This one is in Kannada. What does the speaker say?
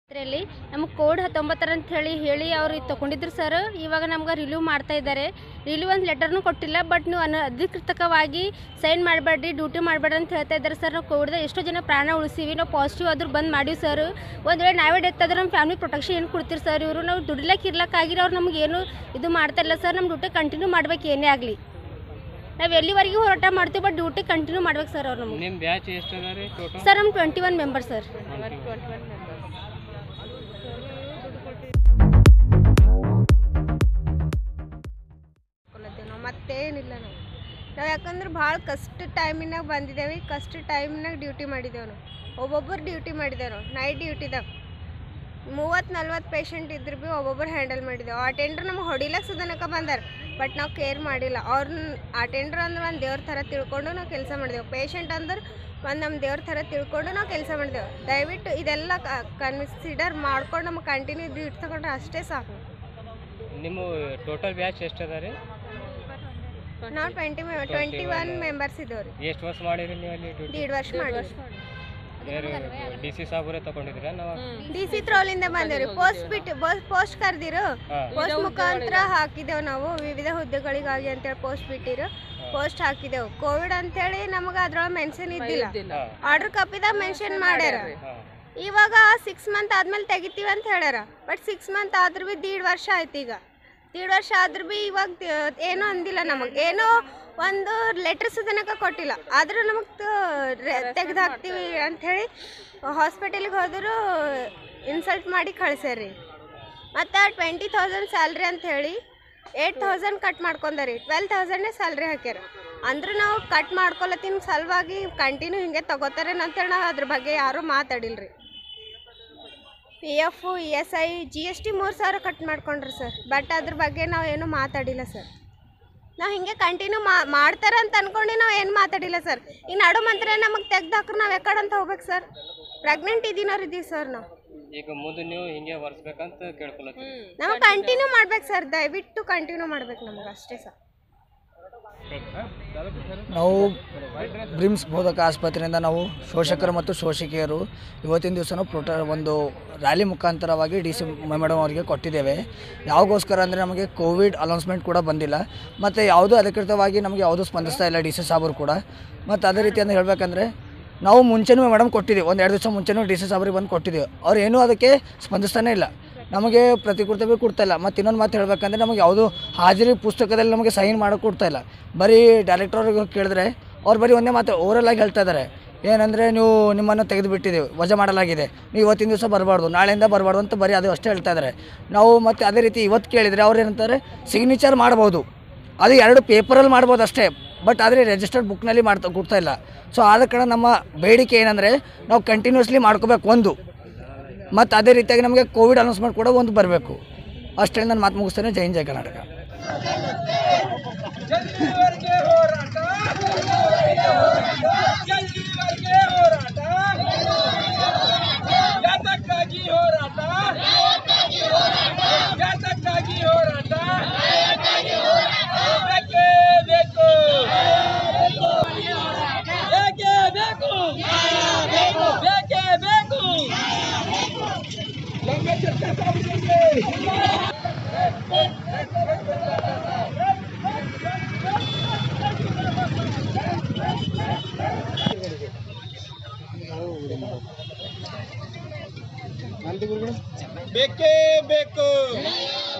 ಇದರಲ್ಲಿ ನಮಗೆ ಕೋಡ್ ಹತ್ತೊಂಬತ್ತರ ಅಂತ ಹೇಳಿ ಹೇಳಿ ಅವ್ರು ಇದು ತೊಗೊಂಡಿದ್ರು ಸರ್ ಇವಾಗ ನಮ್ಗೆ ರಿಲೀವ್ ಮಾಡ್ತಾ ಇದ್ದಾರೆ ರಿಲೀವ್ ಒಂದು ಲೆಟರ್ನು ಕೊಟ್ಟಿಲ್ಲ ಬಟ್ ನೀವು ಅನ ಅಧಿಕೃತವಾಗಿ ಸೈನ್ ಮಾಡಬೇಡ್ರಿ ಡ್ಯೂಟಿ ಮಾಡಬೇಡ್ರಿ ಅಂತ ಹೇಳ್ತಾ ಇದ್ದಾರೆ ಸರ್ ನಾವು ಕೋವಿಡ್ದಾಗ ಎಷ್ಟೋ ಜನ ಪ್ರಾಣ ಉಳಿಸೀವಿ ನಾವು ಪಾಸಿಟಿವ್ ಆದ್ರೂ ಬಂದ್ ಮಾಡೀವಿ ಸರ್ ಒಂದು ವೇಳೆ ನಾವೇ ಡೆತ್ ಆದ್ರೆ ನಮ್ಮ ಫ್ಯಾಮಿಲಿ ಪ್ರೊಟೆಕ್ಷನ್ ಏನು ಕೊಡ್ತೀರಿ ಸರ್ ಇವರು ನಾವು ದುಡಿಲಕ್ಕೆ ಇರ್ಲಕ್ಕಾಗಿರೋ ಅವ್ರು ನಮ್ಗೆ ಏನು ಇದು ಮಾಡ್ತಾ ಇಲ್ಲ ಸರ್ ನಮ್ಮ ಡ್ಯೂಟಿ ಕಂಟಿನ್ಯೂ ಮಾಡ್ಬೇಕು ಏನೇ ಆಗಲಿ ನಾವು ಎಲ್ಲಿವರೆಗೂ ಹೋರಾಟ ಮಾಡ್ತೀವಿ ಬಟ್ ಡ್ಯೂಟಿ ಕಂಟಿನ್ಯೂ ಮಾಡ್ಬೇಕು ಸರ್ ಅವ್ರು ನಮಗೆ ನಿಮ್ಮ ಬ್ಯಾಚ್ ಎಷ್ಟು ಅದ ರೀ ಟೋಟಲ್ ಸರ್ ನಮ್ಮ ಟ್ವೆಂಟಿ ಒನ್ ಮೆಂಬರ್ ಸರ್ ಕೊಲ್ಲತ್ತೇವೆ ನಾವು ಮತ್ತೇನಿಲ್ಲ ನಾವು ನಾವು ಯಾಕಂದ್ರೆ ಭಾಳ ಕಷ್ಟ ಟೈಮಿನಾಗ ಬಂದಿದ್ದೇವೆ ಕಷ್ಟ ಟೈಮ್ನಾಗ ಡ್ಯೂಟಿ ಮಾಡಿದ್ದೇವೆ ನಾವು ಒಬ್ಬೊಬ್ಬರು ಡ್ಯೂಟಿ ಮಾಡಿದ್ದೇವೆ ನಾವು ನೈಟ್ ಡ್ಯೂಟಿದಾಗ ಮೂವತ್ತು ನಲ್ವತ್ತು ಪೇಷಂಟ್ ಇದ್ರು ಭೀ ಒಬ್ಬೊಬ್ಬರು ಹ್ಯಾಂಡಲ್ ಮಾಡಿದ್ದೇವೆ ಅಟೆಂಡ್ರ್ ನಮಗೆ ಹೊಡಿಲಕ್ಕೆ ಸುದನಕ ಬಂದಾರ ಬಟ್ ನಾವು ಕೇರ್ ಮಾಡಿಲ್ಲ ಅವ್ರನ್ನ ಅಟೆಂಡ್ರ್ ಅಂದ್ರೆ ಒಂದು ದೇವ್ರ ಥರ ತಿಳ್ಕೊಂಡು ನಾವು ಕೆಲಸ ಮಾಡಿದೆವು ಪೇಷಂಟ್ ಅಂದ್ರೆ ಒಂದು ನಮ್ಮ ದೇವ್ರ ಥರ ತಿಳ್ಕೊಂಡು ನಾವು ಕೆಲಸ ಮಾಡಿದೆವು ದಯವಿಟ್ಟು ಇದೆಲ್ಲ ಕನ್ಸಿಡರ್ ಮಾಡ್ಕೊಂಡು ನಮಗೆ ಕಂಟಿನ್ಯೂ ಡ್ಯೂಟಿ ತಗೊಂಡ್ರೆ ಅಷ್ಟೇ ಸಾಕು ನಿಮ್ಮ ಟೋಟಲ್ ಬ್ಯಾಚ್ ಎಷ್ಟು ಅದ ರೀ ನಾವು ಟ್ವೆಂಟಿ ಟ್ವೆಂಟಿ ಒನ್ ಮೆಂಬರ್ಸ್ ಇದ್ದೇವೆ ರೀ ಎಷ್ಟು ವರ್ಷ ಮಾಡಿರಿ ನೀವು ಅಲ್ಲಿ ಡ್ಯೂಟಿ ದೀಡ್ ವರ್ಷ ಮಾಡಿ ಯಾರು ಡಿ ಸಿ ಸಾಬ್ರೆ ತಗೊಂಡಿದ್ದೀರಾ ನಾವು ಡಿ ಸಿ ತ್ರೋಲಿಂದ ಬಂದೇವ್ರಿ ಪೋಸ್ಟ್ ಬಿಟ್ಟು ಪೋಸ್ಟ್ ಕರ್ದಿರು ಹಾಂ ಪೋಸ್ಟ್ ಮುಖಾಂತರ ಹಾಕಿದೆವು ನಾವು ವಿವಿಧ ಹುದ್ದೆಗಳಿಗಾಗಿ ಅಂತೇಳಿ ಪೋಸ್ಟ್ ಬಿಟ್ಟಿರು ಪೋಸ್ಟ್ ಹಾಕಿದೆವು ಕೋವಿಡ್ ಅಂತೇಳಿ ನಮಗೆ ಅದ್ರೊಳಗೆ ಮೆನ್ಷನ್ ಇದ್ದಿಲ್ಲ ಹಾಂ ಆರ್ಡರ್ ಕಾಪಿದಾಗ ಮೆನ್ಷನ್ ಮಾಡ್ಯಾರ ಹಾಂ ಇವಾಗ ಸಿಕ್ಸ್ ಮಂತ್ ಆದ್ಮೇಲೆ ತೆಗಿತೀವಿ ಅಂತ ಹೇಳ್ಯಾರ ಬಟ್ ಸಿಕ್ಸ್ ಮಂತ್ ಆದ್ರೂ ಭೀ ದೀಡ್ ವರ್ಷ ಆಯ್ತು ಈಗ ದೀಡ್ ವರ್ಷ ಆದ್ರೂ ಭೀ ಇವಾಗ ತ- ಏನೂ ಅಂದಿಲ್ಲ ನಮಗೆ ಏನೋ ಒಂದು ಲೆಟರ್ಸ್ ತನಕ ಕೊಟ್ಟಿಲ್ಲ ಆದರೂ ನಮಗೆ ತೆಗೆದು ಹಾಕ್ತೀವಿ ಅಂಥೇಳಿ ಹಾಸ್ಪಿಟಲಿಗೆ ಹೋದರೂ ಇನ್ಸಲ್ಟ್ ಮಾಡಿ ಕಳ್ಸ್ಯಾರ್ರಿ ಮತ್ತು ಟ್ವೆಂಟಿ ತೌಸಂಡ್ ಸ್ಯಾಲ್ರಿ ಅಂತ ಹೇಳಿ ಏಯ್ಟ್ ತೌಸಂಡ್ ಕಟ್ ಮಾಡ್ಕೊಂಡಾರಿ ಟ್ವೆಲ್ ತೌಸಂಡೇ ಸ್ಯಾಲ್ರಿ ಹಾಕ್ಯಾರ ಅಂದ್ರೆ ನಾವು ಕಟ್ ಮಾಡ್ಕೊಳತ್ತಿನ ಸಲುವಾಗಿ ಕಂಟಿನ್ಯೂ ಹಿಂಗೆ ತಗೋತಾರೇನ ಅಂತೇಳಿ ನಾವು ಅದ್ರ ಬಗ್ಗೆ ಯಾರೂ ಮಾತಾಡಿಲ್ರಿ P F E S I G S T ಮೂರು ಸಾವಿರ ಕಟ್ ಮಾಡ್ಕೊಂಡ್ರಿ ಸರ್ ಬಟ್ ಅದ್ರ ಬಗ್ಗೆ ನಾವು ಏನೂ ಮಾತಾಡಿಲ್ಲ ಸರ್ ನಾವು ಹಿಂಗೆ ಕಂಟಿನ್ಯೂ ಮಾ ಮಾಡ್ತಾರೆ ಅಂತ ಅನ್ಕೊಂಡು ನಾವು ಏನು ಮಾತಾಡಿಲ್ಲ ಸರ್ ಈ ನಡು ಮಂತ್ರ ನಮಗೆ ತೆಗ್ದು ಹಾಕ್ರೆ ನಾವು ಯಾಕಡೆ ಅಂತ ಹೋಗ್ಬೇಕು ಸರ್ ಪ್ರೆಗ್ನೆಂಟ್ ಇದ್ದೀನವ್ರು ಇದ್ದೀವಿ ಸರ್ ನಾವು ಈಗ ಮುಂದೆ ನೀವು ಹಿಂಗೆ ವರ್ಸ್ಬೇಕಂತ ಕೇಳ್ಕೊಳತ್ತೀವಿ ನಾವು ಕಂಟಿನ್ಯೂ ಮಾಡ್ಬೇಕು ಸರ್ ದಯವಿಟ್ಟು ಕಂಟಿನ್ಯೂ ಮಾಡ್ಬೇಕು ನಮ್ಗೆ ಅಷ್ಟೇ ಸರ್ ನಾವು ಬ್ರಿಮ್ಸ್ ಬೋಧಕ ಆಸ್ಪತ್ರೆಯಿಂದ ನಾವು ಶೋಷಕರು ಮತ್ತು ಶೋಷಕಿಯರು ಇವತ್ತಿನ ದಿವಸನೂ ಪ್ರೊಟ ಒಂದು ರ್ಯಾಲಿ ಮುಖಾಂತರವಾಗಿ ಡಿ ಸಿ ಮೇಡಮ್ ಅವರಿಗೆ ಕೊಟ್ಟಿದ್ದೇವೆ ಯಾವಾಗೋಸ್ಕರ ಅಂದರೆ ನಮಗೆ ಕೋವಿಡ್ ಅನೌನ್ಸ್ಮೆಂಟ್ ಕೂಡ ಬಂದಿಲ್ಲ ಮತ್ತು ಯಾವುದೂ ಅಧಿಕೃತವಾಗಿ ನಮಗೆ ಯಾವುದೂ ಸ್ಪಂದಿಸ್ತಾ ಇಲ್ಲ ಡಿ ಸಿ ಸಾಬರು ಕೂಡ ಮತ್ತು ಅದೇ ರೀತಿಯಿಂದ ಹೇಳಬೇಕಂದ್ರೆ ನಾವು ಮುಂಚೆನೂ ಮೇಡಮ್ ಕೊಟ್ಟಿದ್ದೀವಿ ಒಂದು ಎರಡು ದಿವಸ ಮುಂಚೆನೂ ಡಿ ಸಿ ಸಾಬರಿಗೆ ಬಂದು ಕೊಟ್ಟಿದ್ದೀವಿ ಅವ್ರು ಏನೂ ಅದಕ್ಕೆ ಸ್ಪಂದಿಸ್ತಾನೇ ಇಲ್ಲ ನಮಗೆ ಪ್ರತಿಕೃತಿ ಭೀ ಕೊಡ್ತಾ ಇಲ್ಲ ಮತ್ತು ಇನ್ನೊಂದು ಮಾತು ಹೇಳಬೇಕಂದ್ರೆ ನಮಗೆ ಯಾವುದು ಹಾಜರಿ ಪುಸ್ತಕದಲ್ಲಿ ನಮಗೆ ಸೈನ್ ಮಾಡೋಕೆ ಕೊಡ್ತಾ ಇಲ್ಲ ಬರೀ ಡೈರೆಕ್ಟರ್ ಅವ್ರಿಗೆ ಕೇಳಿದ್ರೆ ಅವ್ರು ಬರೀ ಒಂದೇ ಮಾತು ಓವರಲ್ ಆಗಿ ಹೇಳ್ತಾ ಇದ್ದಾರೆ ಏನಂದರೆ ನೀವು ನಿಮ್ಮನ್ನು ತೆಗೆದು ಬಿಟ್ಟಿದ್ದೀವಿ ವಜಾ ಮಾಡಲಾಗಿದೆ ನೀವು ಇವತ್ತಿನ ದಿವಸ ಬರಬಾರ್ದು ನಾಳೆಯಿಂದ ಬರಬಾರ್ದು ಅಂತ ಬರೀ ಅದು ಅಷ್ಟೇ ಹೇಳ್ತಾ ಇದ್ದಾರೆ ನಾವು ಮತ್ತು ಅದೇ ರೀತಿ ಇವತ್ತು ಕೇಳಿದರೆ ಅವ್ರು ಏನಂತಾರೆ ಸಿಗ್ನೇಚರ್ ಮಾಡ್ಬೋದು ಅದು ಎರಡು ಪೇಪರಲ್ಲಿ ಮಾಡ್ಬೋದು ಅಷ್ಟೇ ಬಟ್ ಆದರೆ ರಿಜಿಸ್ಟರ್ಡ್ ಬುಕ್ನಲ್ಲಿ ಮಾಡ್ತಾ ಕೊಡ್ತಾ ಇಲ್ಲ ಸೊ ಆದ ಕಾರಣ ನಮ್ಮ ಬೇಡಿಕೆ ಏನಂದರೆ ನಾವು ಕಂಟಿನ್ಯೂಸ್ಲಿ ಮಾಡ್ಕೋಬೇಕು ಒಂದು ಮತ್ತು ಅದೇ ರೀತಿಯಾಗಿ ನಮಗೆ ಕೋವಿಡ್ ಅನೌನ್ಸ್ಮೆಂಟ್ ಕೂಡ ಒಂದು ಬರಬೇಕು ಅಷ್ಟೇ ನಾನು ಮಾತು ಮುಗಿಸ್ತೇನೆ ಜೈ ಹಿಂದ್ ಜೈ ಕರ್ನಾಟಕ ಯಾತಕ್ಕಾಗಿ ಹೋರಾಟ ಯಾತಕ್ಕಾಗಿ ಹೋರಾಟ ಬೇಕೇ ಬೇಕು ಬೇಕೇ ಬೇಕು ಬೇಕೇ ಬೇಕು ಬೇಕೇ ಬೇಕು